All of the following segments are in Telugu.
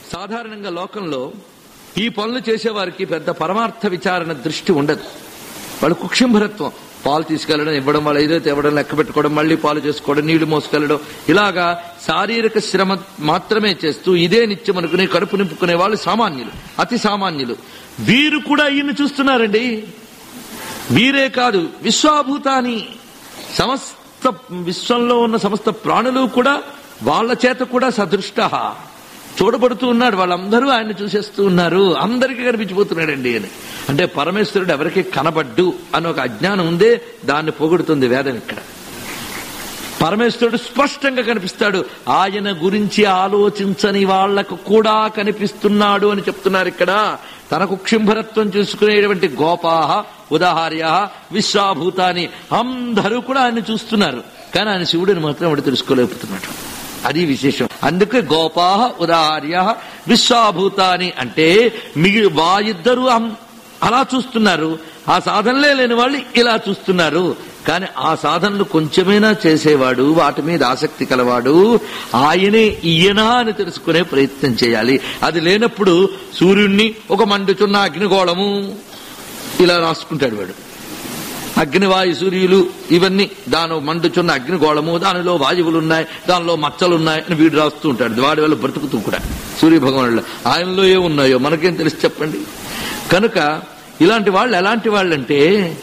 సాధారణంగా లోకంలో ఈ పనులు చేసేవారికి పెద్ద పరమార్థ విచారణ దృష్టి ఉండదు వాళ్ళు కుక్షింభరత్వం పాలు తీసుకెళ్లడం ఇవ్వడం వాళ్ళు ఏదైతే ఇవ్వడం లెక్క పెట్టుకోవడం మళ్ళీ పాలు చేసుకోవడం నీళ్లు మోసుకెళ్లడం ఇలాగా శారీరక శ్రమ మాత్రమే చేస్తూ ఇదే నిత్యం అనుకుని కడుపు నింపుకునే వాళ్ళు సామాన్యులు అతి సామాన్యులు వీరు కూడా ఈయన చూస్తున్నారండి వీరే కాదు విశ్వాభూతాని సమస్త విశ్వంలో ఉన్న సమస్త ప్రాణులు కూడా వాళ్ళ చేత కూడా సదృష్ట చూడబడుతూ ఉన్నాడు వాళ్ళందరూ ఆయన చూసేస్తూ ఉన్నారు అందరికీ కనిపించిపోతున్నాడండి అని అంటే పరమేశ్వరుడు ఎవరికి కనబడ్డు అని ఒక అజ్ఞానం ఉందే దాన్ని పొగుడుతుంది వేదం ఇక్కడ పరమేశ్వరుడు స్పష్టంగా కనిపిస్తాడు ఆయన గురించి ఆలోచించని వాళ్లకు కూడా కనిపిస్తున్నాడు అని చెప్తున్నారు ఇక్కడ తనకు క్షింభరత్వం చూసుకునేటువంటి గోపాహ ఉదాహార్య విశ్వాభూతాని అందరూ కూడా ఆయన చూస్తున్నారు కానీ ఆయన శివుడిని మాత్రం వాడు తెలుసుకోలేకపోతున్నాడు అది విశేషం అందుకే గోపాహ ఉదాహార్య విశ్వాభూతాని అంటే మిగి వా ఇద్దరు అం- అలా చూస్తున్నారు ఆ సాధనలే లేని వాళ్ళు ఇలా చూస్తున్నారు కానీ ఆ సాధనలు కొంచెమైనా చేసేవాడు వాటి మీద ఆసక్తి కలవాడు ఆయనే ఈయనా అని తెలుసుకునే ప్రయత్నం చేయాలి అది లేనప్పుడు సూర్యుణ్ణి ఒక మండుచున్న అగ్నిగోళము ఇలా రాసుకుంటాడు వాడు అగ్నివాయు సూర్యులు ఇవన్నీ దాని మండుచున్న అగ్నిగోళము దానిలో వాయువులు ఉన్నాయి దానిలో మచ్చలు ఉన్నాయి అని వీడు రాస్తూ ఉంటాడు వాడి వల్ల బ్రతుకుతూ కూడా సూర్య భగవానుడు ఆయనలో ఏ ఉన్నాయో మనకేం తెలిసి చెప్పండి కనుక ఇలాంటి వాళ్ళు ఎలాంటి వాళ్ళంటే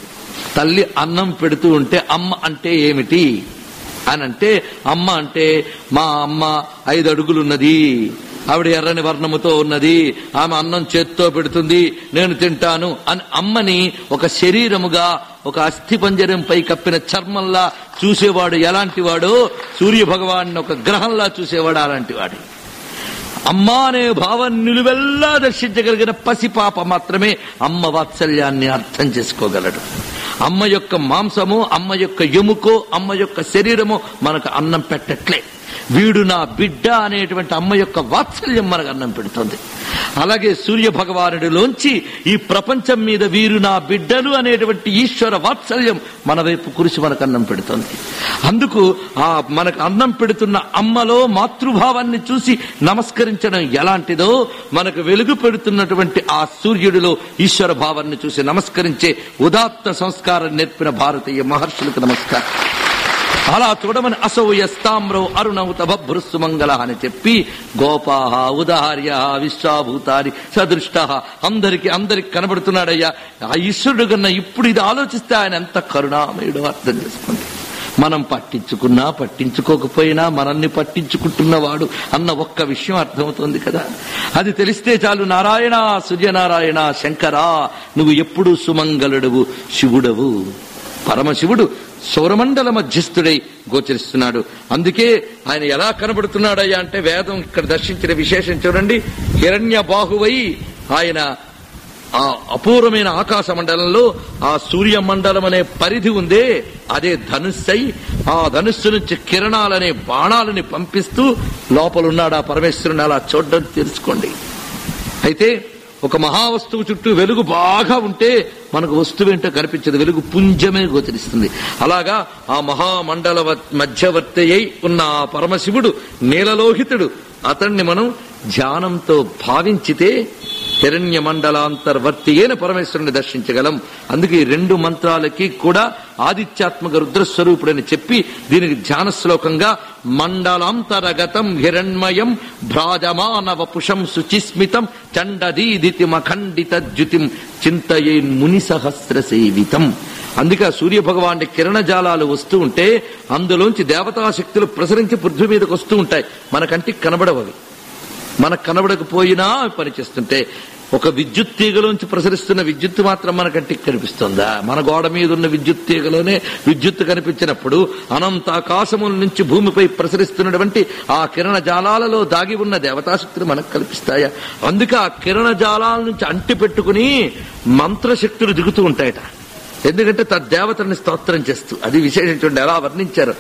తల్లి అన్నం పెడుతూ ఉంటే అమ్మ అంటే ఏమిటి అని అంటే అమ్మ అంటే మా అమ్మ ఐదు అడుగులున్నది ఆవిడ ఎర్రని వర్ణముతో ఉన్నది ఆమె అన్నం చేత్తో పెడుతుంది నేను తింటాను అని అమ్మని ఒక శరీరముగా ఒక అస్థి పంజరంపై కప్పిన చర్మంలా చూసేవాడు ఎలాంటి వాడో సూర్య భగవాన్ ఒక గ్రహంలా చూసేవాడు అలాంటి వాడు అమ్మ అనే భావం నిలువెల్లా దర్శించగలిగిన పసిపాప మాత్రమే అమ్మ వాత్సల్యాన్ని అర్థం చేసుకోగలడు అమ్మ యొక్క మాంసము అమ్మ యొక్క ఎముకో అమ్మ యొక్క శరీరము మనకు అన్నం పెట్టట్లే వీడు నా బిడ్డ అనేటువంటి అమ్మ యొక్క వాత్సల్యం మనకు అన్నం పెడుతుంది అలాగే సూర్య భగవానుడిలోంచి ఈ ప్రపంచం మీద వీరు నా బిడ్డలు అనేటువంటి ఈశ్వర వాత్సల్యం మన వైపు కురిసి మనకు అన్నం పెడుతుంది అందుకు ఆ మనకు అన్నం పెడుతున్న అమ్మలో మాతృభావాన్ని చూసి నమస్కరించడం ఎలాంటిదో మనకు వెలుగు పెడుతున్నటువంటి ఆ సూర్యుడిలో ఈశ్వర భావాన్ని చూసి నమస్కరించే ఉదాత్త సంస్కారం నేర్పిన భారతీయ మహర్షులకు నమస్కారం అలా చూడమని అసౌయస్తామ్రో అరుణౌత బభ్రుస్సు మంగళ అని చెప్పి గోపాహ ఉదాహార్య విశ్వాభూతారి సదృష్ట అందరికి అందరికి కనబడుతున్నాడయ్యా ఆ ఈశ్వరుడు కన్నా ఇప్పుడు ఇది ఆలోచిస్తే ఆయన ఎంత కరుణామయుడో అర్థం చేసుకోండి మనం పట్టించుకున్నా పట్టించుకోకపోయినా మనల్ని పట్టించుకుంటున్నవాడు అన్న ఒక్క విషయం అర్థమవుతుంది కదా అది తెలిస్తే చాలు నారాయణ సూర్యనారాయణ శంకరా నువ్వు ఎప్పుడు సుమంగళుడవు శివుడవు పరమశివుడు సౌరమండల మధ్యస్థుడై గోచరిస్తున్నాడు అందుకే ఆయన ఎలా కనబడుతున్నాడయ్యా అంటే వేదం ఇక్కడ దర్శించిన విశేషం చూడండి హిరణ్య బాహువై ఆయన ఆ అపూర్వమైన ఆకాశ మండలంలో ఆ సూర్య మండలం అనే పరిధి ఉందే అదే ధనుస్సై ఆ ధనుస్సు నుంచి కిరణాలనే బాణాలని పంపిస్తూ లోపలున్నాడు ఆ పరమేశ్వరుని అలా చూడడం తెలుసుకోండి అయితే ఒక మహావస్తువు చుట్టూ వెలుగు బాగా ఉంటే మనకు వస్తువు ఏంటో కనిపించదు వెలుగు పుంజమే గోచరిస్తుంది అలాగా ఆ మహామండల మధ్యవర్తి అయి ఉన్న ఆ పరమశివుడు నీలలోహితుడు అతన్ని మనం ధ్యానంతో భావించితే హిరణ్య మండలాంతర్వర్తి అయిన పరమేశ్వరుని దర్శించగలం అందుకే ఈ రెండు మంత్రాలకి కూడా ఆదిత్యాత్మక రుద్రస్వరూపుడని చెప్పి దీనికి ధ్యాన శ్లోకంగా మండలాంతరగతం హిరణ్మయం భ్రాజమాన వపుషం శుచిస్మితం చండదీదితి మఖండిత ద్యుతిం చింతయే ముని సహస్ర సేవితం అందుకే ఆ సూర్య భగవాన్ కిరణజాలాలు వస్తూ ఉంటే అందులోంచి దేవతా శక్తులు ప్రసరించి పృథ్వీ మీదకి వస్తూ ఉంటాయి మన కంటికి కనబడవు అవి మనకు కనబడకపోయినా అవి పనిచేస్తుంటే ఒక విద్యుత్ తీగలోంచి ప్రసరిస్తున్న విద్యుత్ మాత్రం మన కంటికి కనిపిస్తుందా మన గోడ మీద ఉన్న విద్యుత్ తీగలోనే విద్యుత్ కనిపించినప్పుడు అనంత ఆకాశముల నుంచి భూమిపై ప్రసరిస్తున్నటువంటి ఆ కిరణ జాలాలలో దాగి ఉన్న దేవతాశక్తులు మనకు కల్పిస్తాయా అందుకే ఆ కిరణ జాలాల నుంచి అంటి పెట్టుకుని మంత్రశక్తులు దిగుతూ ఉంటాయట ఎందుకంటే తద్దేవతల్ని స్తోత్రం చేస్తూ అది విశేషం చూడండి ఎలా వర్ణించారు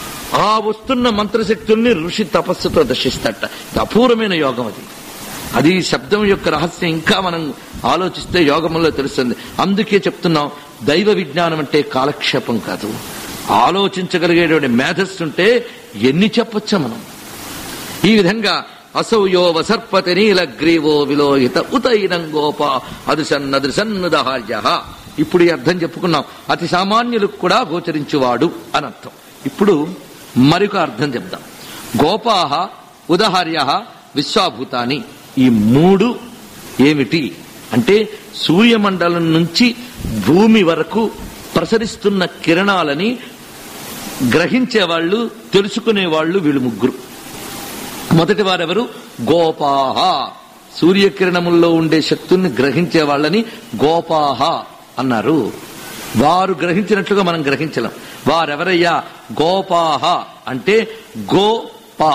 ఆ వస్తున్న మంత్రశక్తుల్ని ఋషి తపస్సుతో దర్శిస్తాట ఇది అపూర్వమైన యోగం అది అది శబ్దం యొక్క రహస్యం ఇంకా మనం ఆలోచిస్తే యోగంలో తెలుస్తుంది అందుకే చెప్తున్నాం దైవ విజ్ఞానం అంటే కాలక్షేపం కాదు ఆలోచించగలిగేటువంటి మేధస్సు ఉంటే ఎన్ని చెప్పొచ్చా మనం ఈ విధంగా అసౌయో వసర్పతి నీలగ్రీవో విలోహిత ఉతైనం గోప అదుసన్నదుసన్నుదహార్య ఇప్పుడు ఈ అర్థం చెప్పుకున్నాం అతి సామాన్యులకు కూడా గోచరించువాడు అని అర్థం ఇప్పుడు మరొక అర్థం చెప్దాం గోపాహ ఉదహార్య విశ్వాభూతాని ఈ మూడు ఏమిటి అంటే సూర్యమండలం నుంచి భూమి వరకు ప్రసరిస్తున్న కిరణాలని గ్రహించేవాళ్ళు తెలుసుకునేవాళ్ళు వీళ్ళు ముగ్గురు మొదటి వారెవరు గోపాహ సూర్యకిరణముల్లో ఉండే శక్తుల్ని గ్రహించే వాళ్ళని గోపాహ అన్నారు వారు గ్రహించినట్లుగా మనం గ్రహించలేం వారెవరయ్యా గోపాహ అంటే గోపా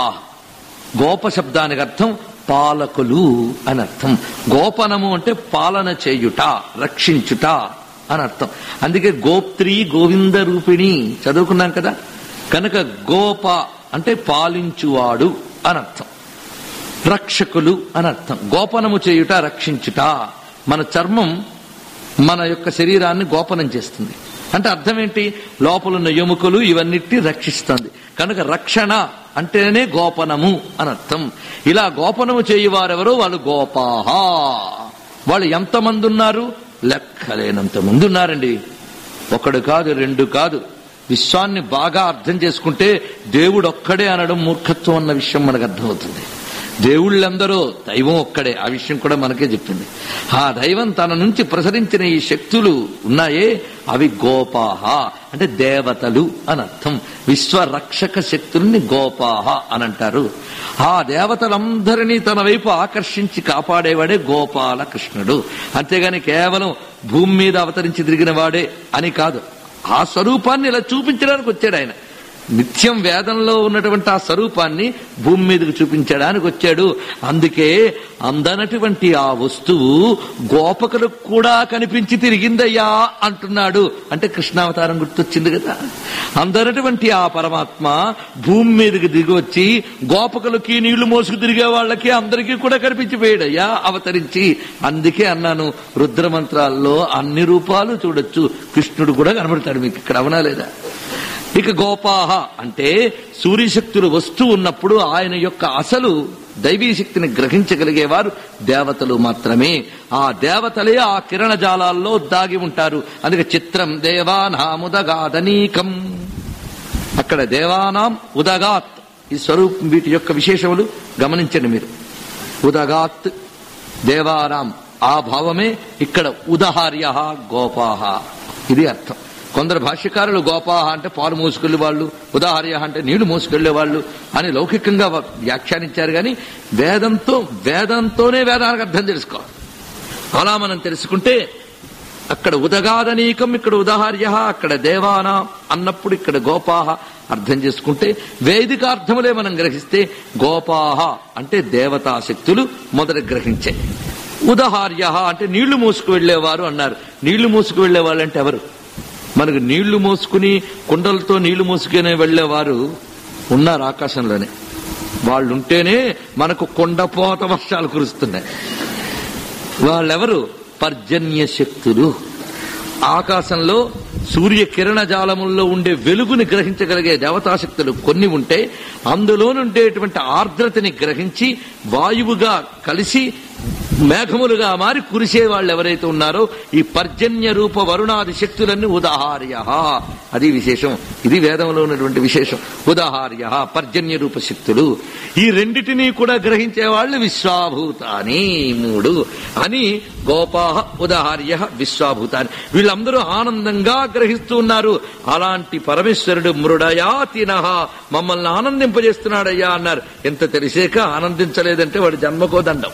గోప శబ్దానికి అర్థం పాలకులు అని అర్థం గోపనము అంటే పాలన చేయుట రక్షించుట అని అర్థం అందుకే గోప్త్రి గోవింద రూపిణి చదువుకున్నాం కదా కనుక గోప అంటే పాలించువాడు అని అర్థం రక్షకులు అని అర్థం గోపనము చేయుట రక్షించుట మన చర్మం మన యొక్క శరీరాన్ని గోపనం చేస్తుంది అంటే అర్థం ఏంటి లోపలున్న ఎముకలు ఇవన్నిటి రక్షిస్తుంది కనుక రక్షణ అంటేనే గోపనము అని అర్థం ఇలా గోపనము చేయువారెవరో వాళ్ళు గోపాహ వాళ్ళు ఎంతమంది ఉన్నారు లెక్కలేనంత మంది ఉన్నారండి ఒకడు కాదు రెండు కాదు విశ్వాన్ని బాగా అర్థం చేసుకుంటే దేవుడు ఒక్కడే అనడం మూర్ఖత్వం అన్న విషయం మనకు అర్థమవుతుంది దేవుళ్ళందరూ దైవం ఒక్కడే ఆ విషయం కూడా మనకే చెప్పింది ఆ దైవం తన నుంచి ప్రసరించిన ఈ శక్తులు ఉన్నాయే అవి గోపాహ అంటే దేవతలు అని అర్థం విశ్వరక్షక శక్తుల్ని గోపాహ అని అంటారు ఆ దేవతలందరినీ తన వైపు ఆకర్షించి కాపాడేవాడే గోపాల కృష్ణుడు అంతేగాని కేవలం భూమి మీద అవతరించి తిరిగిన వాడే అని కాదు ఆ స్వరూపాన్ని ఇలా చూపించడానికి వచ్చాడు ఆయన నిత్యం వేదంలో ఉన్నటువంటి ఆ స్వరూపాన్ని భూమి మీదకి చూపించడానికి వచ్చాడు అందుకే అందనటువంటి ఆ వస్తువు గోపకులకు కూడా కనిపించి తిరిగిందయ్యా అంటున్నాడు అంటే కృష్ణావతారం గుర్తొచ్చింది కదా అందనటువంటి ఆ పరమాత్మ భూమి మీదకి దిగి వచ్చి గోపకులకి నీళ్లు మోసుకు తిరిగే వాళ్ళకి అందరికీ కూడా కనిపించిపోయాడయ్యా అవతరించి అందుకే అన్నాను రుద్రమంత్రాల్లో అన్ని రూపాలు చూడొచ్చు కృష్ణుడు కూడా కనబడతాడు మీకు ఇక్కడ అవనా లేదా ఇక గోపాహ అంటే సూర్యశక్తులు వస్తూ ఉన్నప్పుడు ఆయన యొక్క అసలు దైవీ శక్తిని గ్రహించగలిగేవారు దేవతలు మాత్రమే ఆ దేవతలే ఆ కిరణజాలాల్లో దాగి ఉంటారు అందుకే చిత్రం దేవానాముదగాదనీకం అక్కడ దేవానాం ఉదగాత్ ఈ స్వరూపం వీటి యొక్క విశేషములు గమనించండి మీరు ఉదగాత్ దేవానాం ఆ భావమే ఇక్కడ ఉదహార్య గోపాహ ఇది అర్థం కొందరు భాష్యకారులు గోపాహ అంటే పాలు మోసుకెళ్లే వాళ్ళు ఉదాహర్య అంటే నీళ్లు మోసుకెళ్లే వాళ్ళు అని లౌకికంగా వ్యాఖ్యానించారు కానీ వేదంతో వేదంతోనే వేదానికి అర్థం తెలుసుకోవాలి అలా మనం తెలుసుకుంటే అక్కడ ఉదగాదనీకం ఇక్కడ ఉదాహర్య అక్కడ దేవానా అన్నప్పుడు ఇక్కడ గోపాహ అర్థం చేసుకుంటే వేదికార్థములే మనం గ్రహిస్తే గోపాహ అంటే దేవతాశక్తులు మొదట గ్రహించే ఉదహార్య అంటే నీళ్లు మోసుకు వెళ్లేవారు అన్నారు నీళ్లు మోసుకు వెళ్లేవాళ్ళు అంటే ఎవరు మనకు నీళ్లు మోసుకుని కుండలతో నీళ్లు మోసుకునే వెళ్లేవారు ఉన్నారు ఆకాశంలోనే వాళ్ళు ఉంటేనే మనకు కొండపోత వర్షాలు కురుస్తున్నాయి వాళ్ళెవరు పర్జన్య శక్తులు ఆకాశంలో సూర్య కిరణ జాలముల్లో ఉండే వెలుగుని గ్రహించగలిగే దేవతాశక్తులు కొన్ని ఉంటే అందులో ఉండేటువంటి ఆర్ద్రతని గ్రహించి వాయువుగా కలిసి మేఘములుగా మారి కురిసే వాళ్ళు ఎవరైతే ఉన్నారో ఈ పర్జన్య రూప వరుణాది శక్తులన్నీ ఉదాహార్య అది విశేషం ఇది వేదంలో ఉన్నటువంటి విశేషం ఉదాహార్య పర్జన్య రూప శక్తులు ఈ రెండిటినీ కూడా గ్రహించే వాళ్ళు విశ్వాభూతాని మూడు అని గోపాహ ఉదాహార్య విశ్వాభూతాని వీళ్ళందరూ ఆనందంగా గ్రహిస్తూ ఉన్నారు అలాంటి పరమేశ్వరుడు మృడయాతిన మమ్మల్ని ఆనందింపజేస్తున్నాడయ్యా అన్నారు ఎంత తెలిసాక ఆనందించలేదంటే వాడి జన్మకో దండం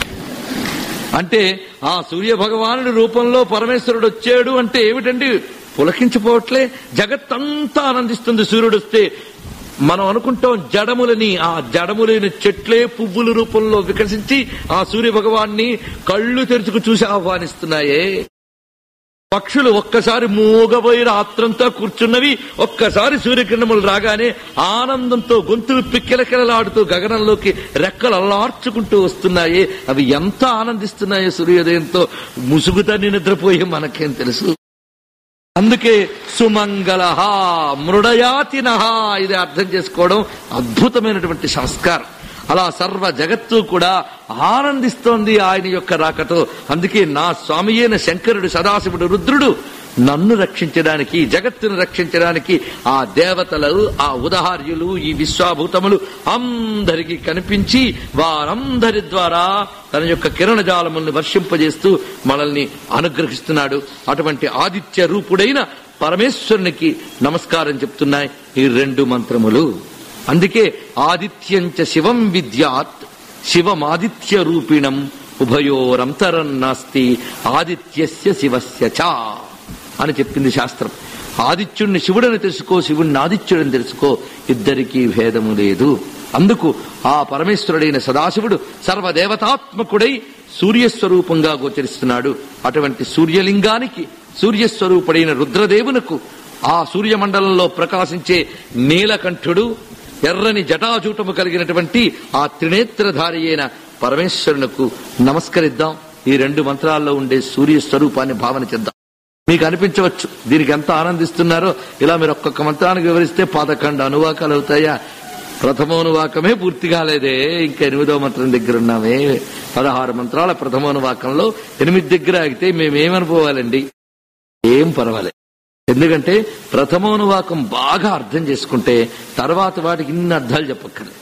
అంటే ఆ సూర్య భగవానుడి రూపంలో పరమేశ్వరుడు వచ్చాడు అంటే ఏమిటండి పులకించిపోవట్లే జగత్తంతా ఆనందిస్తుంది సూర్యుడు వస్తే మనం అనుకుంటాం జడములని ఆ జడములైన చెట్లే పువ్వుల రూపంలో వికసించి ఆ సూర్య భగవాన్ని కళ్ళు తెరుచుకు చూసి ఆహ్వానిస్తున్నాయే పక్షులు ఒక్కసారి మూగబోయి రాత్రంతా కూర్చున్నవి ఒక్కసారి సూర్యకిరణములు రాగానే ఆనందంతో గొంతులు పిక్కిలకిలలాడుతూ గగనంలోకి రెక్కలు అల్లార్చుకుంటూ వస్తున్నాయి అవి ఎంత ఆనందిస్తున్నాయో సూర్యోదయంతో ముసుగుతని నిద్రపోయి మనకేం తెలుసు అందుకే సుమంగళ మృడయాతిన ఇది అర్థం చేసుకోవడం అద్భుతమైనటువంటి సంస్కారం అలా సర్వ జగత్తు కూడా ఆనందిస్తోంది ఆయన యొక్క రాకతో అందుకే నా స్వామి అయిన శంకరుడు సదాశివుడు రుద్రుడు నన్ను రక్షించడానికి జగత్తును రక్షించడానికి ఆ దేవతలు ఆ ఉదాహార్యులు ఈ విశ్వాభూతములు అందరికీ కనిపించి వారందరి ద్వారా తన యొక్క కిరణజాలములను వర్షింపజేస్తూ మనల్ని అనుగ్రహిస్తున్నాడు అటువంటి ఆదిత్య రూపుడైన పరమేశ్వరునికి నమస్కారం చెప్తున్నాయి ఈ రెండు మంత్రములు అందుకే ఆదిత్యంచ శివం విద్యాత్ శివమాదిత్య రూపిణం ఉభయోరంతరం నాస్తి ఆదిత్యస్య శివస్య చ అని చెప్పింది శాస్త్రం ఆదిత్యుణ్ణి శివుడని తెలుసుకో శివుణ్ణి ఆదిత్యుడని తెలుసుకో ఇద్దరికీ భేదము లేదు అందుకు ఆ పరమేశ్వరుడైన సదాశివుడు సర్వదేవతాత్మకుడై సూర్యస్వరూపంగా గోచరిస్తున్నాడు అటువంటి సూర్యలింగానికి సూర్యస్వరూపుడైన రుద్రదేవునకు ఆ సూర్యమండలంలో ప్రకాశించే నీలకంఠుడు ఎర్రని జటాజూటము కలిగినటువంటి ఆ త్రినేత్రధారి అయిన పరమేశ్వరునకు నమస్కరిద్దాం ఈ రెండు మంత్రాల్లో ఉండే సూర్య స్వరూపాన్ని భావన చేద్దాం మీకు అనిపించవచ్చు దీనికి ఎంత ఆనందిస్తున్నారో ఇలా మీరు ఒక్కొక్క మంత్రానికి వివరిస్తే పదకొండు అనువాకాలు అవుతాయా ప్రథమోనువాకమే పూర్తి కాలేదే ఇంకా ఎనిమిదో మంత్రం దగ్గర ఉన్నామే పదహారు మంత్రాల ప్రథమోనువాకంలో ఎనిమిది దగ్గర ఆగితే మేమేమనుకోవాలండి ఏం పర్వాలేదు ఎందుకంటే ప్రథమోనువాకం బాగా అర్థం చేసుకుంటే తర్వాత వాటికి ఇన్ని అర్థాలు చెప్పక్కర్లేదు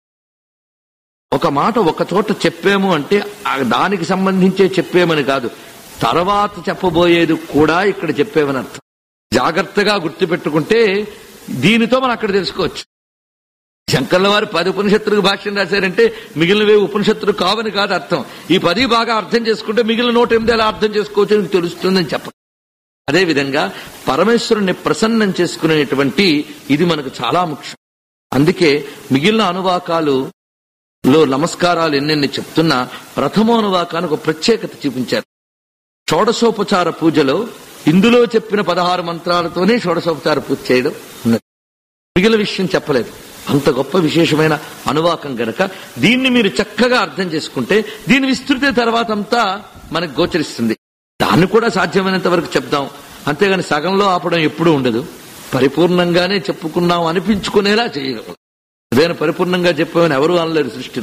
ఒక మాట ఒక చోట చెప్పాము అంటే ఆ దానికి సంబంధించే చెప్పామని కాదు తర్వాత చెప్పబోయేది కూడా ఇక్కడ చెప్పామని అర్థం జాగ్రత్తగా గుర్తుపెట్టుకుంటే దీనితో మనం అక్కడ తెలుసుకోవచ్చు శంకర్ల వారు పది ఉపనిషత్తులకు భాష్యం రాశారంటే మిగిలినవే ఉపనిషత్తులు కావని కాదు అర్థం ఈ పది బాగా అర్థం చేసుకుంటే మిగిలిన నూట ఎనిమిది ఎలా అర్థం చేసుకోవచ్చు అని తెలుస్తుందని చెప్ప అదేవిధంగా పరమేశ్వరుణ్ణి ప్రసన్నం చేసుకునేటువంటి ఇది మనకు చాలా ముఖ్యం అందుకే మిగిలిన అనువాకాలు లో నమస్కారాలు ఎన్నెన్ని చెప్తున్నా ప్రథమోనువాకానికి ఒక ప్రత్యేకత చూపించారు షోడశోపచార పూజలో ఇందులో చెప్పిన పదహారు మంత్రాలతోనే షోడశోపచార పూజ చేయడం ఉన్నది మిగిలిన విషయం చెప్పలేదు అంత గొప్ప విశేషమైన అనువాకం గనక దీన్ని మీరు చక్కగా అర్థం చేసుకుంటే దీని విస్తృతి తర్వాత అంతా మనకు గోచరిస్తుంది దాన్ని కూడా సాధ్యమైనంత వరకు చెప్దాం అంతేగాని సగంలో ఆపడం ఎప్పుడూ ఉండదు పరిపూర్ణంగానే చెప్పుకున్నాం అనిపించుకునేలా చేయగలం అదేనా పరిపూర్ణంగా చెప్పామని ఎవరు అనలేరు సృష్టిలో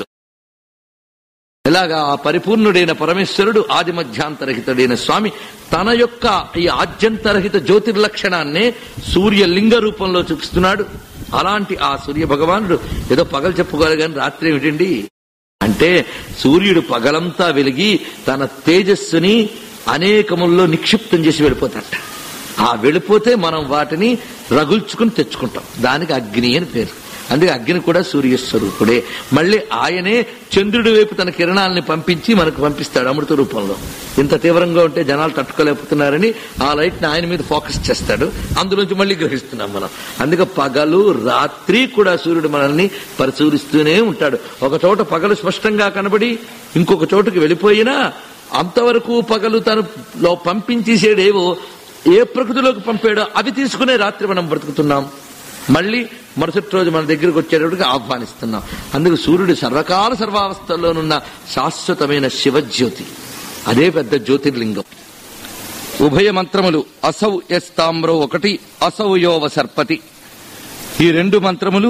ఎలాగా ఆ పరిపూర్ణుడైన పరమేశ్వరుడు ఆది మధ్యాంతరహితుడైన స్వామి తన యొక్క ఈ ఆద్యంతరహిత జ్యోతిర్లక్షణాన్నే సూర్యలింగ రూపంలో చూపిస్తున్నాడు అలాంటి ఆ సూర్య భగవానుడు ఏదో పగలు చెప్పుకోవాలి కానీ రాత్రి ఏమిటండి అంటే సూర్యుడు పగలంతా వెలిగి తన తేజస్సుని అనేకముల్లో నిక్షిప్తం చేసి వెళ్ళిపోతాట ఆ వెళ్ళిపోతే మనం వాటిని రగుల్చుకుని తెచ్చుకుంటాం దానికి అగ్ని అని పేరు అందుకే అగ్ని కూడా సూర్యస్వరూపుడే మళ్ళీ ఆయనే చంద్రుడి వైపు తన కిరణాలని పంపించి మనకు పంపిస్తాడు అమృత రూపంలో ఇంత తీవ్రంగా ఉంటే జనాలు తట్టుకోలేకపోతున్నారని ఆ లైట్ ని ఆయన మీద ఫోకస్ చేస్తాడు అందులోంచి మళ్ళీ గ్రహిస్తున్నాం మనం అందుకే పగలు రాత్రి కూడా సూర్యుడు మనల్ని పరిశీలిస్తూనే ఉంటాడు ఒక చోట పగలు స్పష్టంగా కనబడి ఇంకొక చోటుకి వెళ్ళిపోయినా అంతవరకు పగలు తను లో పంపించేసేడేవో ఏ ప్రకృతిలోకి పంపాడో అవి తీసుకునే రాత్రి మనం బ్రతుకుతున్నాం మళ్ళీ మరుసటి రోజు మన దగ్గరికి వచ్చేటప్పటికి ఆహ్వానిస్తున్నాం అందుకు సూర్యుడు సర్వకాల సర్వావస్థల్లోనున్న శాశ్వతమైన శివజ్యోతి అదే పెద్ద జ్యోతిర్లింగం ఉభయ మంత్రములు అసౌ ఎస్ తామ్రో ఒకటి అసౌ యోవ సర్పతి ఈ రెండు మంత్రములు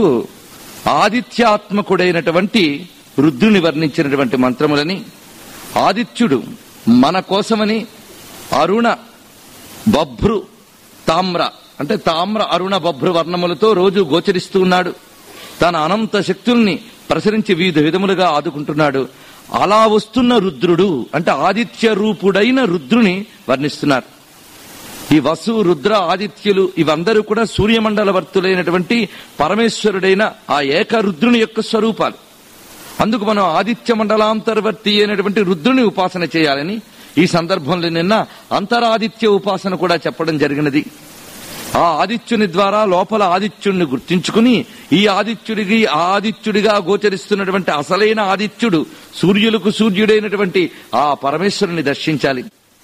ఆదిత్యాత్మకుడైనటువంటి రుద్రుని వర్ణించినటువంటి మంత్రములని ఆదిత్యుడు మన కోసమని అరుణ బభ్రు తామ్ర అంటే తామ్ర అరుణ బభ్రు వర్ణములతో రోజు గోచరిస్తూ ఉన్నాడు తన అనంత శక్తుల్ని ప్రసరించి వివిధ విధములుగా ఆదుకుంటున్నాడు అలా వస్తున్న రుద్రుడు అంటే ఆదిత్య రూపుడైన రుద్రుని వర్ణిస్తున్నారు ఈ వసు రుద్ర ఆదిత్యులు ఇవందరూ కూడా సూర్యమండల వర్తులైనటువంటి పరమేశ్వరుడైన ఆ ఏక రుద్రుని యొక్క స్వరూపాలు అందుకు మనం ఆదిత్య మండలాంతర్వర్తి అయినటువంటి రుద్రుని ఉపాసన చేయాలని ఈ సందర్భంలో నిన్న అంతరాదిత్య ఉపాసన కూడా చెప్పడం జరిగినది ఆ ఆదిత్యుని ద్వారా లోపల ఆదిత్యుడిని గుర్తించుకుని ఈ ఆదిత్యుడికి ఆ ఆదిత్యుడిగా గోచరిస్తున్నటువంటి అసలైన ఆదిత్యుడు సూర్యులకు సూర్యుడైనటువంటి ఆ పరమేశ్వరుని దర్శించాలి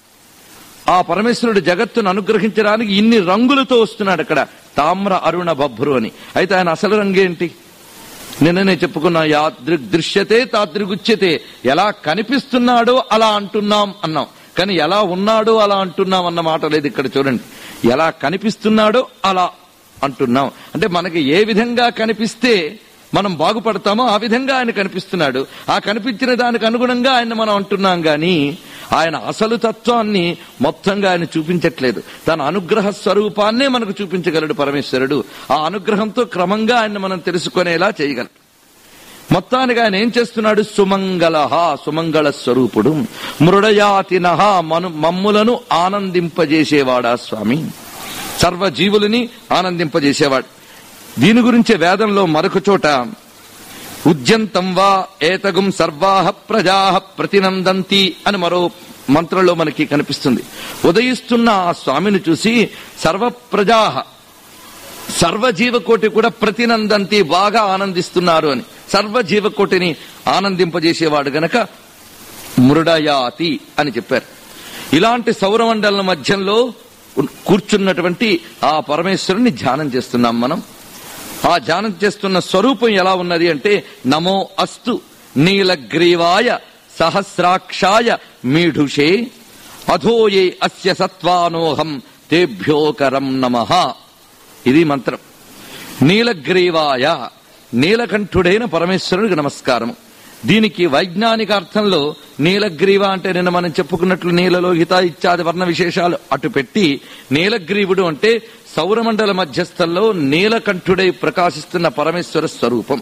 ఆ పరమేశ్వరుడు జగత్తును అనుగ్రహించడానికి ఇన్ని రంగులతో వస్తున్నాడు అక్కడ తామ్ర అరుణ బభ్రు అని అయితే ఆయన అసలు రంగేంటి నిన్ననే చెప్పుకున్నా యాదృగ్ దృశ్యతే తాదృగుచ్యతే ఎలా కనిపిస్తున్నాడో అలా అంటున్నాం అన్నాం కానీ ఎలా ఉన్నాడో అలా అంటున్నాం అన్న మాట లేదు ఇక్కడ చూడండి ఎలా కనిపిస్తున్నాడో అలా అంటున్నాం అంటే మనకి ఏ విధంగా కనిపిస్తే మనం బాగుపడతామో ఆ విధంగా ఆయన కనిపిస్తున్నాడు ఆ కనిపించిన దానికి అనుగుణంగా ఆయన మనం అంటున్నాం గాని ఆయన అసలు తత్వాన్ని మొత్తంగా ఆయన చూపించట్లేదు తన అనుగ్రహ స్వరూపాన్నే మనకు చూపించగలడు పరమేశ్వరుడు ఆ అనుగ్రహంతో క్రమంగా ఆయన మనం తెలుసుకునేలా చేయగలడు మొత్తానికి ఆయన ఏం చేస్తున్నాడు సుమంగళ సుమంగళ స్వరూపుడు మృడయాతినహ మను మమ్ములను ఆనందింపజేసేవాడా స్వామి సర్వ జీవులని ఆనందింపజేసేవాడు దీని గురించే వేదంలో మరొక చోట ఉద్యంతం వా ఏతగుం సర్వాహ ప్రజా ప్రతినందంతి అని మరో మంత్రంలో మనకి కనిపిస్తుంది ఉదయిస్తున్న ఆ స్వామిని చూసి సర్వ ప్రజా సర్వజీవకోటి కూడా ప్రతినందంతి బాగా ఆనందిస్తున్నారు అని సర్వజీవకోటిని ఆనందింపజేసేవాడు గనక మృడయాతి అని చెప్పారు ఇలాంటి సౌరమండల మధ్యంలో కూర్చున్నటువంటి ఆ పరమేశ్వరుని ధ్యానం చేస్తున్నాం మనం ఆ ధ్యానం చేస్తున్న స్వరూపం ఎలా ఉన్నది అంటే నమో అస్తు నీలగ్రీవాయ సహస్రాక్షాయ మీఢుషే అధోయే అస్య సత్వానోహం తేభ్యోకరం నమః ఇది మంత్రం నీలగ్రీవాయ నీలకంఠుడైన పరమేశ్వరుడికి నమస్కారము దీనికి వైజ్ఞానిక అర్థంలో నీలగ్రీవ అంటే నిన్న మనం చెప్పుకున్నట్లు నీలలోహిత ఇత్యాది వర్ణ విశేషాలు అటు పెట్టి నీలగ్రీవుడు అంటే సౌరమండల మధ్యస్థంలో నీలకంఠుడై ప్రకాశిస్తున్న పరమేశ్వర స్వరూపం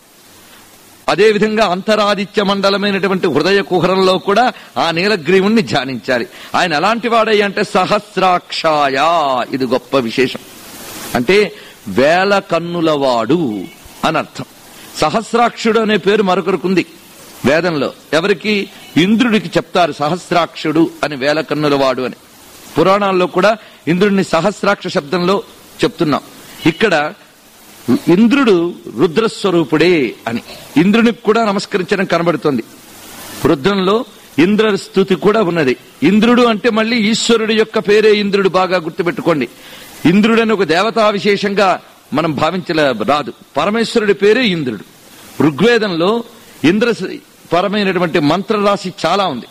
అదేవిధంగా అంతరాదిత్య మండలమైనటువంటి హృదయ కుహరంలో కూడా ఆ నీలగ్రీవుణ్ణి ధ్యానించాలి ఆయన ఎలాంటి వాడై అంటే సహస్రాక్షాయ ఇది గొప్ప విశేషం అంటే వేల కన్నులవాడు అని అర్థం సహస్రాక్షుడు అనే పేరు మరొకరికి వేదంలో ఎవరికి ఇంద్రుడికి చెప్తారు సహస్రాక్షుడు అని వేల కన్నులవాడు అని పురాణాల్లో కూడా ఇంద్రుడిని సహస్రాక్ష శబ్దంలో చెప్తున్నాం ఇక్కడ ఇంద్రుడు రుద్రస్వరూపుడే అని ఇంద్రునికి కూడా నమస్కరించడం కనబడుతుంది రుద్రంలో ఇంద్ర స్థుతి కూడా ఉన్నది ఇంద్రుడు అంటే మళ్ళీ ఈశ్వరుడు యొక్క పేరే ఇంద్రుడు బాగా గుర్తుపెట్టుకోండి ఇంద్రుడని ఒక దేవతా విశేషంగా మనం భావించలే రాదు పరమేశ్వరుడి పేరే ఇంద్రుడు ఋగ్వేదంలో ఇంద్ర పరమైనటువంటి మంత్రరాశి చాలా ఉంది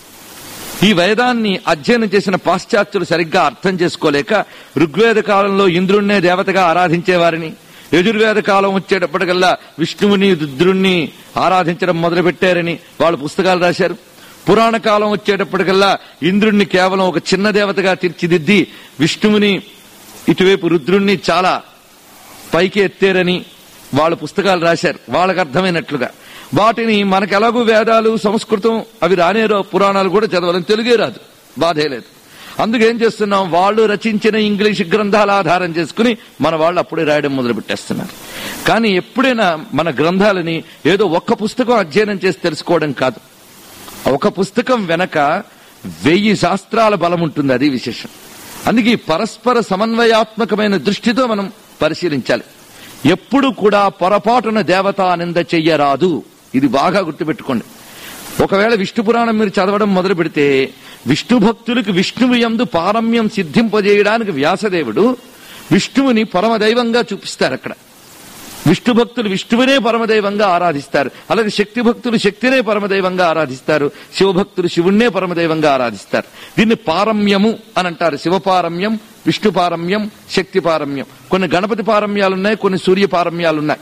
ఈ వేదాన్ని అధ్యయనం చేసిన పాశ్చాత్యులు సరిగ్గా అర్థం చేసుకోలేక ఋగ్వేద కాలంలో ఇంద్రుణ్ణే దేవతగా ఆరాధించేవారని యజుర్వేద కాలం వచ్చేటప్పటికల్లా విష్ణువుని రుద్రుణ్ణి ఆరాధించడం మొదలుపెట్టారని వాళ్ళు పుస్తకాలు రాశారు పురాణ కాలం వచ్చేటప్పటికల్లా ఇంద్రుణ్ణి కేవలం ఒక చిన్న దేవతగా తీర్చిదిద్ది విష్ణువుని ఇటువైపు రుద్రుణ్ణి చాలా పైకి ఎత్తారని వాళ్ళ పుస్తకాలు రాశారు వాళ్ళకి అర్థమైనట్లుగా వాటిని మనకు ఎలాగూ వేదాలు సంస్కృతం అవి రానేరో పురాణాలు కూడా చదవాలని తెలుగే రాదు బాధే లేదు అందుకేం చేస్తున్నాం వాళ్ళు రచించిన ఇంగ్లీష్ గ్రంథాల ఆధారం చేసుకుని మన వాళ్ళు అప్పుడే రాయడం మొదలు పెట్టేస్తున్నారు కానీ ఎప్పుడైనా మన గ్రంథాలని ఏదో ఒక్క పుస్తకం అధ్యయనం చేసి తెలుసుకోవడం కాదు ఒక పుస్తకం వెనక వెయ్యి శాస్త్రాల బలం ఉంటుంది అది విశేషం అందుకే ఈ పరస్పర సమన్వయాత్మకమైన దృష్టితో మనం పరిశీలించాలి ఎప్పుడు కూడా పొరపాటున దేవతా నింద చెయ్యరాదు ఇది బాగా గుర్తుపెట్టుకోండి ఒకవేళ విష్ణు పురాణం మీరు చదవడం మొదలు పెడితే విష్ణు భక్తులకు విష్ణువు యందు పారమ్యం సిద్ధింపజేయడానికి వ్యాసదేవుడు విష్ణువుని పరమదైవంగా చూపిస్తారు అక్కడ విష్ణు భక్తులు విష్ణువునే పరమదైవంగా ఆరాధిస్తారు అలాగే శక్తి భక్తులు శక్తినే పరమదైవంగా ఆరాధిస్తారు శివభక్తులు శివుణ్ణే పరమదైవంగా ఆరాధిస్తారు దీన్ని పారమ్యము అని అంటారు శివపారమ్యం విష్ణు పారమ్యం శక్తి పారమ్యం కొన్ని గణపతి పారమ్యాలున్నాయి కొన్ని సూర్య పారమ్యాలున్నాయి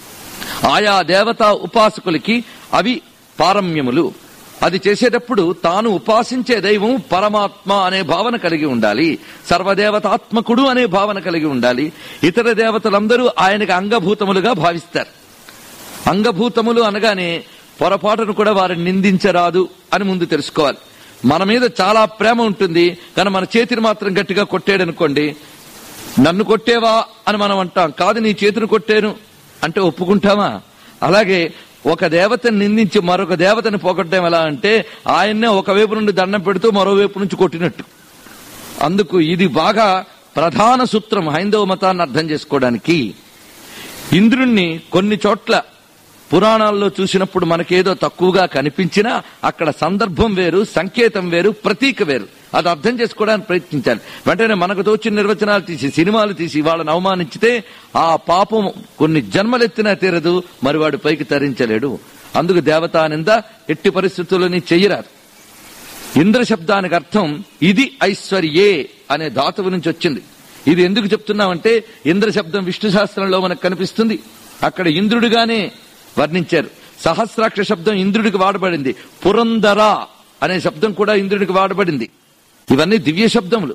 ఆయా దేవతా ఉపాసకులకి అవి పారమ్యములు అది చేసేటప్పుడు తాను ఉపాసించే దైవం పరమాత్మ అనే భావన కలిగి ఉండాలి సర్వదేవతాత్మకుడు అనే భావన కలిగి ఉండాలి ఇతర దేవతలందరూ ఆయనకు అంగభూతములుగా భావిస్తారు అంగభూతములు అనగానే పొరపాటును కూడా వారిని నిందించరాదు అని ముందు తెలుసుకోవాలి మన మీద చాలా ప్రేమ ఉంటుంది కానీ మన చేతిని మాత్రం గట్టిగా కొట్టాడనుకోండి నన్ను కొట్టేవా అని మనం అంటాం కాదు నీ చేతిని కొట్టాను అంటే ఒప్పుకుంటామా అలాగే ఒక దేవతని నిందించి మరొక దేవతని పోగొట్టడం ఎలా అంటే ఆయన్నే ఒకవైపు నుండి దండం పెడుతూ మరోవైపు నుంచి కొట్టినట్టు అందుకు ఇది బాగా ప్రధాన సూత్రం హైందవ మతాన్ని అర్థం చేసుకోవడానికి ఇంద్రుణ్ణి కొన్ని చోట్ల పురాణాల్లో చూసినప్పుడు మనకేదో తక్కువగా కనిపించినా అక్కడ సందర్భం వేరు సంకేతం వేరు ప్రతీక వేరు అది అర్థం చేసుకోవడానికి ప్రయత్నించాలి వెంటనే మనకు తోచిన నిర్వచనాలు తీసి సినిమాలు తీసి వాళ్ళని అవమానించితే ఆ పాపం కొన్ని జన్మలెత్తినా తీరదు మరి వాడు పైకి తరించలేడు అందుకు దేవతానింద ఎట్టి పరిస్థితులని చెయ్యరాదు ఇంద్ర శబ్దానికి అర్థం ఇది ఐశ్వర్యే అనే ధాతువు నుంచి వచ్చింది ఇది ఎందుకు చెప్తున్నామంటే ఇంద్ర శబ్దం విష్ణు శాస్త్రంలో మనకు కనిపిస్తుంది అక్కడ ఇంద్రుడిగానే వర్ణించారు సహస్రాక్ష శబ్దం ఇంద్రుడికి వాడబడింది పురందర అనే శబ్దం కూడా ఇంద్రుడికి వాడబడింది ఇవన్నీ దివ్య శబ్దములు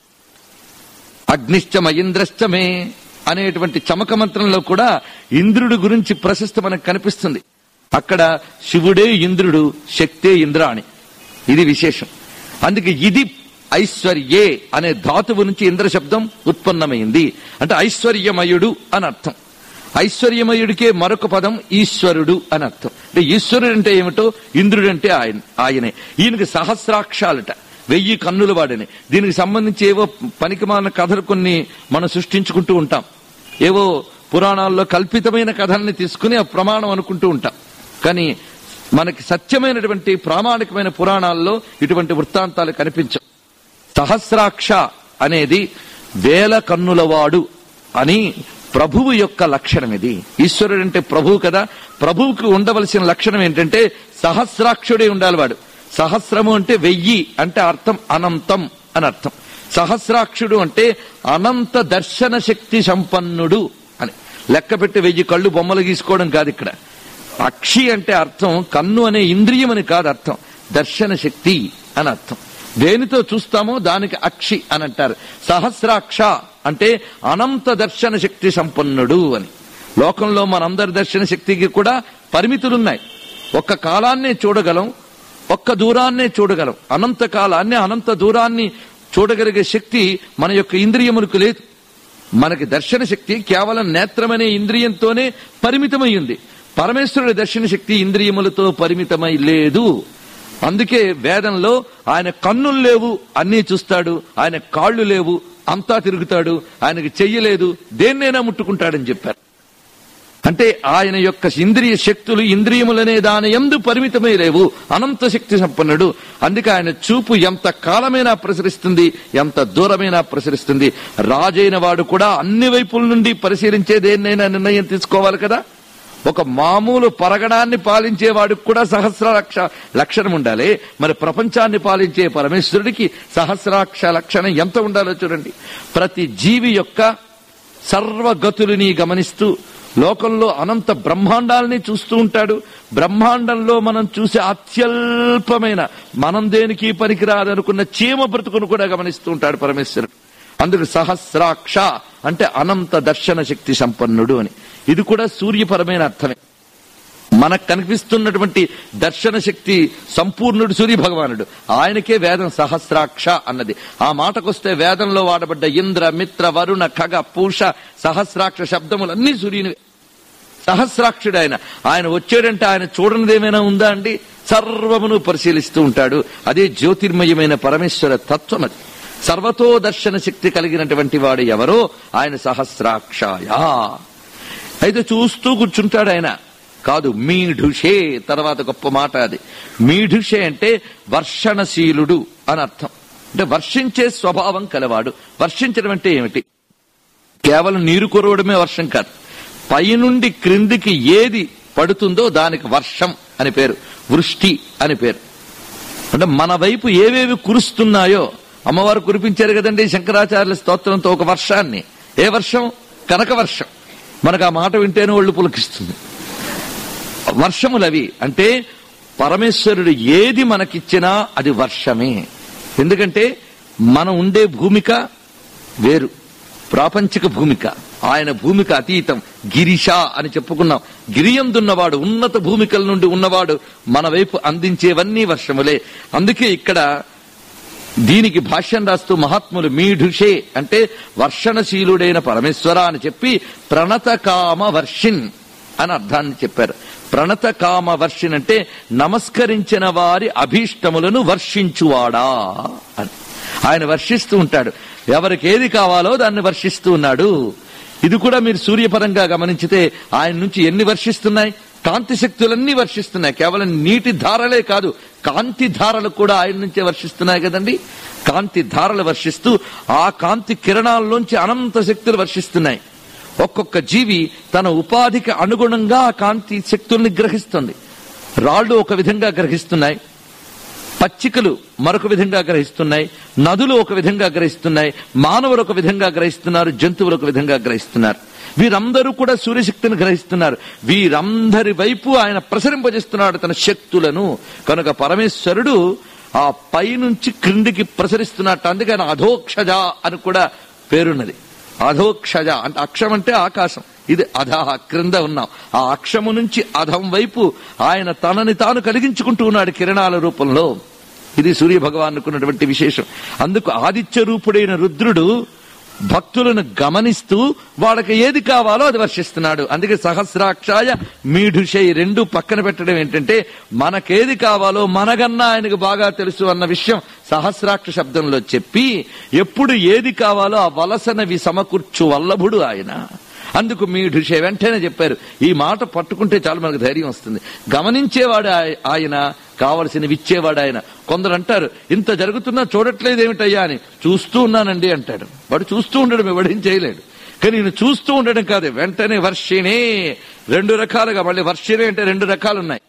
అగ్నిశ్చ మయింద్రశ్చమే అనేటువంటి చమక మంత్రంలో కూడా ఇంద్రుడి గురించి ప్రశస్తి మనకు కనిపిస్తుంది అక్కడ శివుడే ఇంద్రుడు శక్తే ఇంద్రాణి ఇది విశేషం అందుకే ఇది ఐశ్వర్యే అనే ధాతువు నుంచి ఇంద్ర శబ్దం ఉత్పన్నమైంది అంటే ఐశ్వర్యమయుడు అని అర్థం ఐశ్వర్యమయుడికే మరొక పదం ఈశ్వరుడు అని అర్థం అంటే ఈశ్వరుడు అంటే ఏమిటో ఇంద్రుడు అంటే ఆయన ఆయనే ఈయనకి సహస్రాక్షాలట వెయ్యి కన్నుల వాడని దీనికి సంబంధించి ఏవో పనికిమాలిన కథలు కొన్ని మనం సృష్టించుకుంటూ ఉంటాం ఏవో పురాణాల్లో కల్పితమైన కథల్ని తీసుకుని ఆ ప్రమాణం అనుకుంటూ ఉంటాం కానీ మనకి సత్యమైనటువంటి ప్రామాణికమైన పురాణాల్లో ఇటువంటి వృత్తాంతాలు కనిపించవు సహస్రాక్ష అనేది వేల కన్నులవాడు అని ప్రభువు యొక్క లక్షణం ఇది ఈశ్వరుడు అంటే ప్రభువు కదా ప్రభువుకి ఉండవలసిన లక్షణం ఏంటంటే సహస్రాక్షుడే ఉండాలి వాడు సహస్రము అంటే వెయ్యి అంటే అర్థం అనంతం అని అర్థం సహస్రాక్షుడు అంటే అనంత దర్శన శక్తి సంపన్నుడు అని లెక్క పెట్టి వెయ్యి కళ్ళు బొమ్మలు గీసుకోవడం కాదు ఇక్కడ అక్షి అంటే అర్థం కన్ను అనే ఇంద్రియం అని కాదు అర్థం దర్శన శక్తి అని అర్థం దేనితో చూస్తామో దానికి అక్షి అని అంటారు సహస్రాక్ష అంటే అనంత దర్శన శక్తి సంపన్నుడు అని లోకంలో మనందరి దర్శన శక్తికి కూడా పరిమితులున్నాయి ఒక్క కాలాన్నే చూడగలం ఒక్క దూరాన్నే చూడగలం అనంత కాలాన్ని అనంత దూరాన్ని చూడగలిగే శక్తి మన యొక్క ఇంద్రియములకు లేదు మనకి దర్శన శక్తి కేవలం నేత్రమనే ఇంద్రియంతోనే పరిమితమై ఉంది పరమేశ్వరుడి దర్శన శక్తి ఇంద్రియములతో పరిమితమై లేదు అందుకే వేదంలో ఆయన కన్నులు లేవు అన్నీ చూస్తాడు ఆయన కాళ్ళు లేవు అంతా తిరుగుతాడు ఆయనకి చెయ్యలేదు దేన్నైనా ముట్టుకుంటాడని చెప్పారు అంటే ఆయన యొక్క ఇంద్రియ శక్తులు ఇంద్రియములనే దాని ఎందు పరిమితమై లేవు అనంత శక్తి సంపన్నుడు అందుకే ఆయన చూపు ఎంత కాలమైనా ప్రసరిస్తుంది ఎంత దూరమైనా ప్రసరిస్తుంది రాజైన వాడు కూడా అన్ని వైపుల నుండి పరిశీలించే దేన్నైనా నిర్ణయం తీసుకోవాలి కదా ఒక మామూలు పరగణాన్ని పాలించే వాడికి కూడా సహస్రాక్ష లక్షణం ఉండాలి మరి ప్రపంచాన్ని పాలించే పరమేశ్వరుడికి సహస్రాక్ష లక్షణం ఎంత ఉండాలో చూడండి ప్రతి జీవి యొక్క సర్వగతులని గమనిస్తూ లోకంలో అనంత బ్రహ్మాండాలని చూస్తూ ఉంటాడు బ్రహ్మాండంలో మనం చూసే అత్యల్పమైన మనం దేనికి పనికిరాదనుకున్న చీమ బ్రతుకును కూడా గమనిస్తూ ఉంటాడు పరమేశ్వరుడు అందుకు సహస్రాక్ష అంటే అనంత దర్శన శక్తి సంపన్నుడు అని ఇది కూడా సూర్యపరమైన అర్థమే మనకు కనిపిస్తున్నటువంటి దర్శన శక్తి సంపూర్ణుడు సూర్య భగవానుడు ఆయనకే వేదం సహస్రాక్ష అన్నది ఆ మాటకొస్తే వేదంలో వాడబడ్డ ఇంద్ర మిత్ర వరుణ ఖగ పూష సహస్రాక్ష శబ్దములన్నీ సూర్యుని సహస్రాక్షుడు ఆయన ఆయన వచ్చాడంటే ఆయన చూడనిదేమైనా ఉందా అండి సర్వమును పరిశీలిస్తూ ఉంటాడు అదే జ్యోతిర్మయమైన పరమేశ్వర తత్వం అది సర్వతో దర్శన శక్తి కలిగినటువంటి వాడు ఎవరో ఆయన సహస్రాక్షాయ అయితే చూస్తూ కూర్చుంటాడు ఆయన కాదు మీఢుషే తర్వాత గొప్ప మాట అది మీఢుషే అంటే వర్షణశీలుడు అని అర్థం అంటే వర్షించే స్వభావం కలవాడు వర్షించడం అంటే ఏమిటి కేవలం నీరు కురవడమే వర్షం కాదు పైనుండి క్రిందికి ఏది పడుతుందో దానికి వర్షం అని పేరు వృష్టి అని పేరు అంటే మన వైపు ఏవేవి కురుస్తున్నాయో అమ్మవారు కురిపించారు కదండి శంకరాచార్యుల స్తోత్రంతో ఒక వర్షాన్ని ఏ వర్షం కనక వర్షం మనకు ఆ మాట వింటేనే ఒళ్ళు పులకిస్తుంది వర్షములవి అంటే పరమేశ్వరుడు ఏది మనకిచ్చినా అది వర్షమే ఎందుకంటే మనం ఉండే భూమిక వేరు ప్రాపంచిక భూమిక ఆయన భూమిక అతీతం గిరిష అని చెప్పుకున్నాం గిరియందున్నవాడు ఉన్నత భూమికల నుండి ఉన్నవాడు మన వైపు అందించేవన్నీ వర్షములే అందుకే ఇక్కడ దీనికి భాష్యం రాస్తూ మహాత్ములు మీఢుషే అంటే వర్షణశీలుడైన పరమేశ్వర అని చెప్పి ప్రణత కామ వర్షిన్ అని అర్థాన్ని చెప్పారు ప్రణత కామ వర్షిన్ అంటే నమస్కరించిన వారి అభీష్టములను వర్షించువాడా అని ఆయన వర్షిస్తూ ఉంటాడు ఎవరికి ఏది కావాలో దాన్ని వర్షిస్తూ ఉన్నాడు ఇది కూడా మీరు సూర్యపరంగా గమనించితే ఆయన నుంచి ఎన్ని వర్షిస్తున్నాయి కాంతి శక్తులన్నీ వర్షిస్తున్నాయి కేవలం నీటి ధారలే కాదు కాంతి ధారలు కూడా ఆయన నుంచే వర్షిస్తున్నాయి కదండి కాంతి ధారలు వర్షిస్తూ ఆ కాంతి కిరణాల్లోంచి అనంత శక్తులు వర్షిస్తున్నాయి ఒక్కొక్క జీవి తన ఉపాధికి అనుగుణంగా ఆ కాంతి శక్తుల్ని గ్రహిస్తుంది రాళ్లు ఒక విధంగా గ్రహిస్తున్నాయి పచ్చికలు మరొక విధంగా గ్రహిస్తున్నాయి నదులు ఒక విధంగా గ్రహిస్తున్నాయి మానవులు ఒక విధంగా గ్రహిస్తున్నారు జంతువులు ఒక విధంగా గ్రహిస్తున్నారు వీరందరూ కూడా సూర్యశక్తిని గ్రహిస్తున్నారు వీరందరి వైపు ఆయన ప్రసరింపజేస్తున్నాడు తన శక్తులను కనుక పరమేశ్వరుడు ఆ పైనుంచి క్రిందికి ప్రసరిస్తున్నట్టు అందుకే ఆయన అధోక్షజ అని కూడా పేరున్నది అధోక్షజ అంటే అక్షం అంటే ఆకాశం ఇది అధహ క్రింద ఉన్నాం ఆ అక్షము నుంచి అధం వైపు ఆయన తనని తాను కలిగించుకుంటూ ఉన్నాడు కిరణాల రూపంలో ఇది సూర్య భగవానుకున్నటువంటి విశేషం అందుకు ఆదిత్య రూపుడైన రుద్రుడు భక్తులను గమనిస్తూ వాళ్ళకి ఏది కావాలో అది వర్షిస్తున్నాడు అందుకే సహస్రాక్షాయ మీఢుషై రెండు పక్కన పెట్టడం ఏంటంటే మనకేది కావాలో మనగన్నా ఆయనకు బాగా తెలుసు అన్న విషయం సహస్రాక్ష శబ్దంలో చెప్పి ఎప్పుడు ఏది కావాలో ఆ వలసనవి సమకూర్చు వల్లభుడు ఆయన అందుకు మీఢుషే వెంటనే చెప్పారు ఈ మాట పట్టుకుంటే చాలు మనకు ధైర్యం వస్తుంది గమనించేవాడు ఆయ- ఆయన కావలసినవి ఇచ్చేవాడు ఆయన కొందరు అంటారు ఇంత జరుగుతున్నా చూడట్లేదు ఏమిటయ్యా అని చూస్తూ ఉన్నానండి అంటాడు వాడు చూస్తూ ఉండడం ఎవడేం చేయలేడు కానీ నేను చూస్తూ ఉండడం కాదు వెంటనే వర్షిణే రెండు రకాలుగా మళ్ళీ వర్షిణే అంటే రెండు రకాలు ఉన్నాయి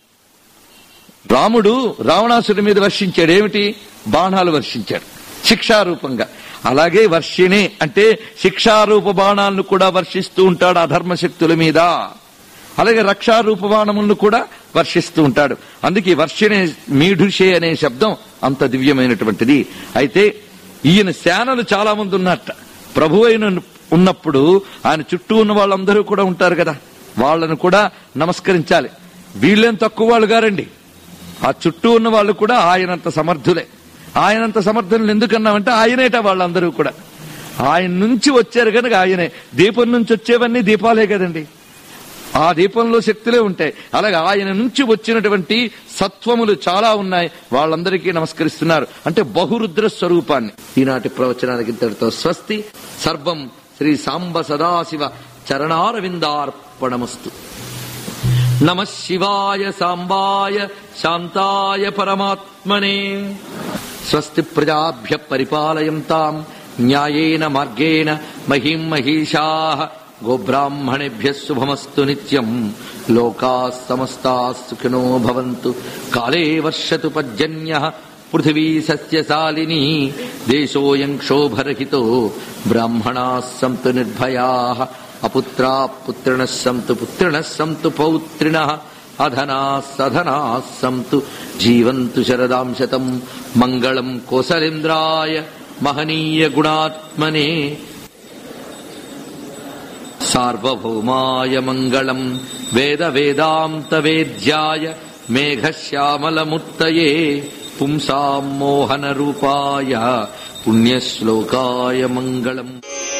రాముడు రావణాసుడి మీద వర్షించాడు ఏమిటి బాణాలు వర్షించాడు శిక్షారూపంగా అలాగే వర్షిణే అంటే శిక్షారూప బాణాలను కూడా వర్షిస్తూ ఉంటాడు అధర్మ శక్తుల మీద అలాగే రక్షారూప బాణములను కూడా వర్షిస్తూ ఉంటాడు అందుకే ఈ వర్షిణే మీఢుషే అనే శబ్దం అంత దివ్యమైనటువంటిది అయితే ఈయన సేనలు చాలా మంది ఉన్నట్ట ప్రభు అయిన ఉన్నప్పుడు ఆయన చుట్టూ ఉన్న వాళ్ళందరూ కూడా ఉంటారు కదా వాళ్ళను కూడా నమస్కరించాలి వీళ్ళేం తక్కువ వాళ్ళు గారండి ఆ చుట్టూ ఉన్న వాళ్ళు కూడా ఆయనంత సమర్థులే ఆయనంత సమర్థులు ఎందుకన్నామంటే ఆయనేట వాళ్ళందరూ కూడా ఆయన నుంచి వచ్చారు కనుక ఆయనే దీపం నుంచి వచ్చేవన్నీ దీపాలే కదండి ఆ దీపంలో శక్తులే ఉంటాయి అలాగే ఆయన నుంచి వచ్చినటువంటి సత్వములు చాలా ఉన్నాయి వాళ్ళందరికీ నమస్కరిస్తున్నారు అంటే బహురుద్ర స్వరూపాన్ని ఈనాటి ప్రవచనానికి ఇంతటితో స్వస్తి సర్వం శ్రీ సాంబ సదాశివ చరణారవిందార్పణమస్తు నమ శివాయ సాంబాయ శాంతాయ పరమాత్మనే స్వస్తి ప్రజాభ్య పరిపాలయంతాం న్యాయేన మార్గేణ మహిం మహిషా గోబ్రాహ్మణేభ్య శుభమస్తు నిత్యం లోకా సమస్తా సుఖినో భవంతు కాలే వర్షతు పర్జన్య పృథివీ సస్యశాలిని దేశోయం క్షోభరహితో బ్రాహ్మణా సంతు నిర్భయా అపుత్రా పుత్రిణ సంతు పుత్రిణ సంతు పౌత్రిణ అధనా సధనా సంతు జీవంతు శరదాం శతం మంగళం కోసలేంద్రాయ మహనీయ గుణాత్మనే సార్వభౌమాయ మంగళం వేద వేదాంత వేద్యాయ మేఘశ్యామలమూర్తయే పుంసాం మోహన రూపాయ పుణ్యశ్లోకాయ మంగళం